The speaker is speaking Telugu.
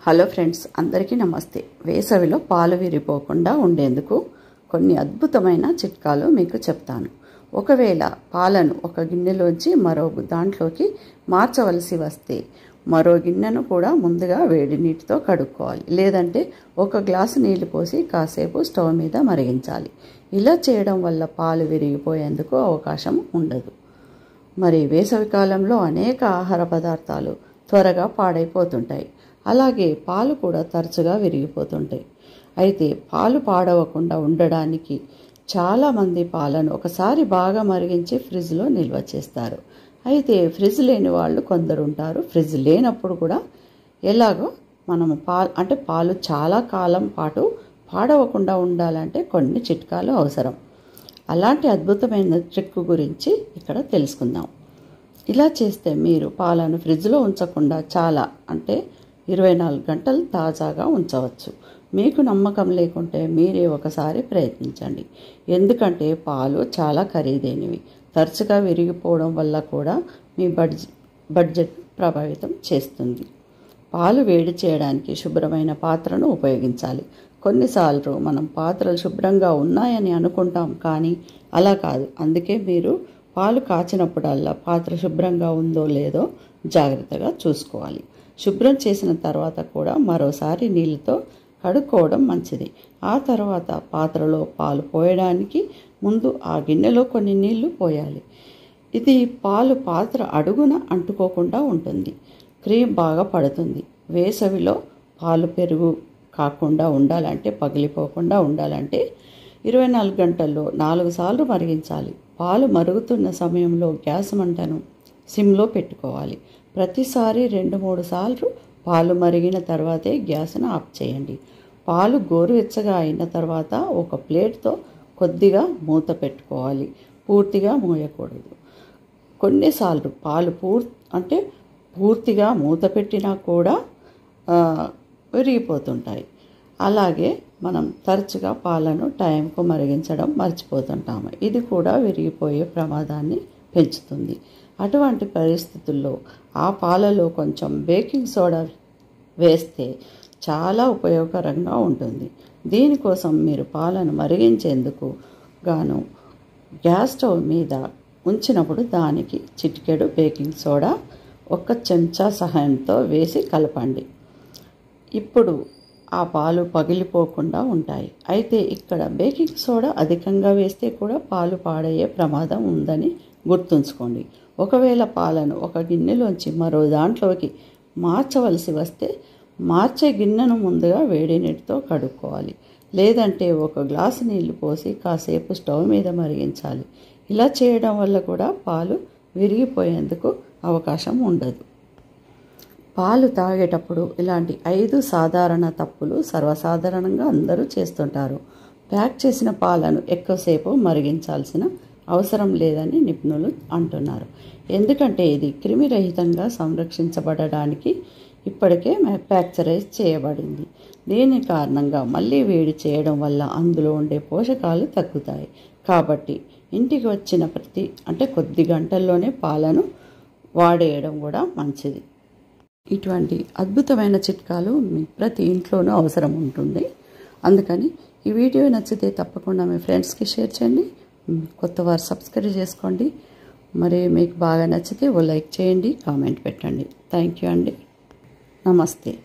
హలో ఫ్రెండ్స్ అందరికీ నమస్తే వేసవిలో పాలు విరిపోకుండా ఉండేందుకు కొన్ని అద్భుతమైన చిట్కాలు మీకు చెప్తాను ఒకవేళ పాలను ఒక గిన్నెలోంచి మరో దాంట్లోకి మార్చవలసి వస్తే మరో గిన్నెను కూడా ముందుగా వేడి నీటితో కడుక్కోవాలి లేదంటే ఒక గ్లాసు నీళ్లు పోసి కాసేపు స్టవ్ మీద మరిగించాలి ఇలా చేయడం వల్ల పాలు విరిగిపోయేందుకు అవకాశం ఉండదు మరి వేసవి కాలంలో అనేక ఆహార పదార్థాలు త్వరగా పాడైపోతుంటాయి అలాగే పాలు కూడా తరచుగా విరిగిపోతుంటాయి అయితే పాలు పాడవకుండా ఉండడానికి చాలామంది పాలను ఒకసారి బాగా మరిగించి ఫ్రిడ్జ్లో నిల్వ చేస్తారు అయితే ఫ్రిడ్జ్ లేని వాళ్ళు కొందరు ఉంటారు ఫ్రిడ్జ్ లేనప్పుడు కూడా ఎలాగో మనము పాలు అంటే పాలు చాలా కాలం పాటు పాడవకుండా ఉండాలంటే కొన్ని చిట్కాలు అవసరం అలాంటి అద్భుతమైన ట్రిక్ గురించి ఇక్కడ తెలుసుకుందాం ఇలా చేస్తే మీరు పాలను ఫ్రిడ్జ్లో ఉంచకుండా చాలా అంటే ఇరవై నాలుగు గంటలు తాజాగా ఉంచవచ్చు మీకు నమ్మకం లేకుంటే మీరే ఒకసారి ప్రయత్నించండి ఎందుకంటే పాలు చాలా ఖరీదైనవి తరచుగా విరిగిపోవడం వల్ల కూడా మీ బడ్జెట్ బడ్జెట్ ప్రభావితం చేస్తుంది పాలు వేడి చేయడానికి శుభ్రమైన పాత్రను ఉపయోగించాలి కొన్నిసార్లు మనం పాత్రలు శుభ్రంగా ఉన్నాయని అనుకుంటాం కానీ అలా కాదు అందుకే మీరు పాలు కాచినప్పుడల్లా పాత్ర శుభ్రంగా ఉందో లేదో జాగ్రత్తగా చూసుకోవాలి శుభ్రం చేసిన తర్వాత కూడా మరోసారి నీళ్ళతో కడుక్కోవడం మంచిది ఆ తర్వాత పాత్రలో పాలు పోయడానికి ముందు ఆ గిన్నెలో కొన్ని నీళ్లు పోయాలి ఇది పాలు పాత్ర అడుగున అంటుకోకుండా ఉంటుంది క్రీమ్ బాగా పడుతుంది వేసవిలో పాలు పెరుగు కాకుండా ఉండాలంటే పగిలిపోకుండా ఉండాలంటే ఇరవై నాలుగు గంటల్లో నాలుగు సార్లు మరిగించాలి పాలు మరుగుతున్న సమయంలో గ్యాస్ మంటను సిమ్లో పెట్టుకోవాలి ప్రతిసారి రెండు మూడు సార్లు పాలు మరిగిన తర్వాతే గ్యాస్ను ఆఫ్ చేయండి పాలు గోరువెచ్చగా అయిన తర్వాత ఒక ప్లేట్తో కొద్దిగా మూత పెట్టుకోవాలి పూర్తిగా మూయకూడదు కొన్నిసార్లు పాలు పూర్ అంటే పూర్తిగా మూత పెట్టినా కూడా విరిగిపోతుంటాయి అలాగే మనం తరచుగా పాలను టైంకు మరిగించడం మర్చిపోతుంటాము ఇది కూడా విరిగిపోయే ప్రమాదాన్ని పెంచుతుంది అటువంటి పరిస్థితుల్లో ఆ పాలలో కొంచెం బేకింగ్ సోడా వేస్తే చాలా ఉపయోగకరంగా ఉంటుంది దీనికోసం మీరు పాలను మరిగించేందుకు గాను గ్యాస్ స్టవ్ మీద ఉంచినప్పుడు దానికి చిటికెడు బేకింగ్ సోడా ఒక చెంచా సహాయంతో వేసి కలపండి ఇప్పుడు ఆ పాలు పగిలిపోకుండా ఉంటాయి అయితే ఇక్కడ బేకింగ్ సోడా అధికంగా వేస్తే కూడా పాలు పాడయ్యే ప్రమాదం ఉందని గుర్తుంచుకోండి ఒకవేళ పాలను ఒక గిన్నెలోంచి మరో దాంట్లోకి మార్చవలసి వస్తే మార్చే గిన్నెను ముందుగా వేడి నీటితో కడుక్కోవాలి లేదంటే ఒక గ్లాసు నీళ్లు పోసి కాసేపు స్టవ్ మీద మరిగించాలి ఇలా చేయడం వల్ల కూడా పాలు విరిగిపోయేందుకు అవకాశం ఉండదు పాలు తాగేటప్పుడు ఇలాంటి ఐదు సాధారణ తప్పులు సర్వసాధారణంగా అందరూ చేస్తుంటారు ప్యాక్ చేసిన పాలను ఎక్కువసేపు మరిగించాల్సిన అవసరం లేదని నిపుణులు అంటున్నారు ఎందుకంటే ఇది క్రిమిరహితంగా సంరక్షించబడడానికి ఇప్పటికే మ్యానుఫ్యాక్చరైజ్ చేయబడింది దీని కారణంగా మళ్ళీ వేడి చేయడం వల్ల అందులో ఉండే పోషకాలు తగ్గుతాయి కాబట్టి ఇంటికి వచ్చిన ప్రతి అంటే కొద్ది గంటల్లోనే పాలను వాడేయడం కూడా మంచిది ఇటువంటి అద్భుతమైన చిట్కాలు మీ ప్రతి ఇంట్లోనూ అవసరం ఉంటుంది అందుకని ఈ వీడియో నచ్చితే తప్పకుండా మీ ఫ్రెండ్స్కి షేర్ చేయండి కొత్త వారు సబ్స్క్రైబ్ చేసుకోండి మరి మీకు బాగా నచ్చితే ఓ లైక్ చేయండి కామెంట్ పెట్టండి థ్యాంక్ యూ అండి నమస్తే